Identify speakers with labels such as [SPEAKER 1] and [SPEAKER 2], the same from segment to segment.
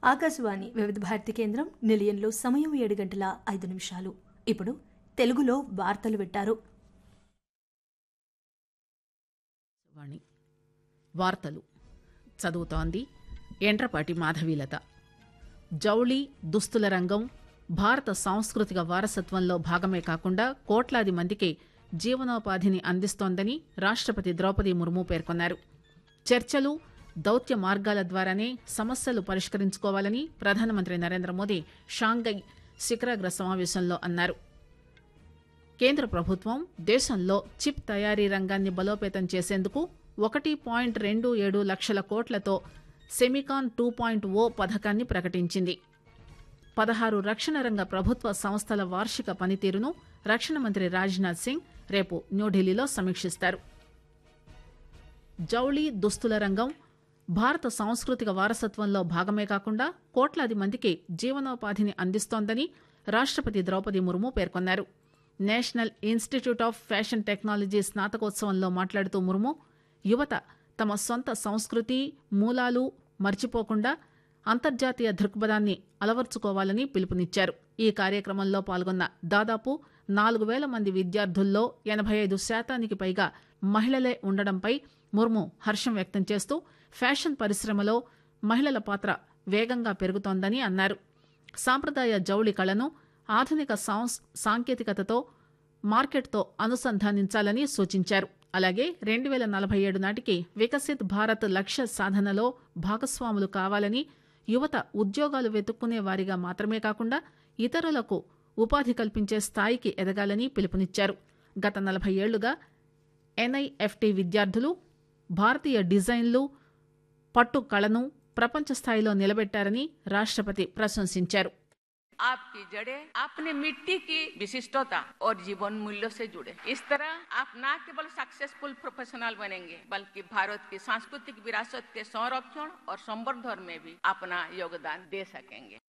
[SPEAKER 1] ఆకాశవాణి వివిధ భారతి కేంద్రం నిలయంలో సమయం ఏడు గంటల ఐదు నిమిషాలు ఇప్పుడు తెలుగులో వార్తలు వింటారు
[SPEAKER 2] వాణి వార్తలు చదువుతోంది ఎండ్రపాటి మాధవీలత జౌళి దుస్తుల రంగం భారత సాంస్కృతిక వారసత్వంలో భాగమే కాకుండా కోట్లాది మందికి జీవనోపాధిని అందిస్తోందని రాష్టపతి ద్రౌపది ముర్ము పేర్కొన్నారు చర్చలు దౌత్య మార్గాల ద్వారానే సమస్యలు పరిష్కరించుకోవాలని ప్రధానమంత్రి నరేంద్ర మోదీ షాంఘై శిఖరాగ్ర సమావేశంలో అన్నారు కేంద్ర ప్రభుత్వం దేశంలో చిప్ తయారీ రంగాన్ని బలోపేతం చేసేందుకు ఒకటి పాయింట్ రెండు ఏడు లక్షల కోట్లతో సెమికాన్ టూ పాయింట్ ఓ పథకాన్ని ప్రకటించింది పదహారు రక్షణ రంగ ప్రభుత్వ సంస్థల వార్షిక పనితీరును రక్షణ మంత్రి రాజ్నాథ్ సింగ్ రేపు న్యూఢిల్లీలో సమీక్షిస్తారు జౌళి దుస్తుల రంగం భారత సాంస్కృతిక వారసత్వంలో భాగమే కాకుండా కోట్లాది మందికి జీవనోపాధిని అందిస్తోందని రాష్టపతి ద్రౌపది ముర్ము పేర్కొన్నారు National Institute of Fashion Technology స్నాతకోత్సవంలో మాట్లాడుతూ ముర్ము యువత తమ సొంత సంస్కృతి మూలాలు మర్చిపోకుండా అంతర్జాతీయ దృక్పథాన్ని అలవర్చుకోవాలని పిలుపునిచ్చారు ఈ కార్యక్రమంలో పాల్గొన్న దాదాపు నాలుగు వేల మంది విద్యార్థుల్లో ఎనభై ఐదు శాతానికి పైగా మహిళలే ఉండడంపై ముర్ము హర్షం వ్యక్తం చేస్తూ ఫ్యాషన్ పరిశ్రమలో మహిళల పాత్ర వేగంగా పెరుగుతోందని అన్నారు సాంప్రదాయ జౌళి కళను ఆధునిక సాంస్ సాంకేతికతతో మార్కెట్తో అనుసంధానించాలని సూచించారు అలాగే రెండు వేల నలభై ఏడు నాటికి వికసిత్ భారత్ లక్ష్య సాధనలో భాగస్వాములు కావాలని యువత ఉద్యోగాలు వెతుక్కునే వారిగా మాత్రమే కాకుండా ఇతరులకు ఉపాధి కల్పించే స్థాయికి ఎదగాలని పిలుపునిచ్చారు గత నలభై ఏళ్లుగా ఎన్ఐఎఫ్టి విద్యార్థులు భారతీయ డిజైన్లు పట్టు కళను ప్రపంచ స్థాయిలో నిలబెట్టారని రాష్టపతి ప్రశంసించారు
[SPEAKER 3] आपकी जड़ें अपने मिट्टी की विशिष्टता और जीवन मूल्यों से जुड़े इस तरह आप न केवल सक्सेसफुल प्रोफेशनल बनेंगे बल्कि भारत की सांस्कृतिक विरासत के संरक्षण और संवर्धन में भी अपना योगदान दे सकेंगे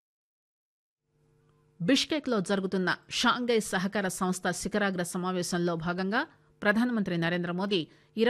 [SPEAKER 2] బిష్కెక్ లో జరుగుతున్న షాంఘై సహకార సంస్థ శిఖరాగ్ర సమావేశంలో భాగంగా ప్రధానమంత్రి నరేంద్ర మోదీ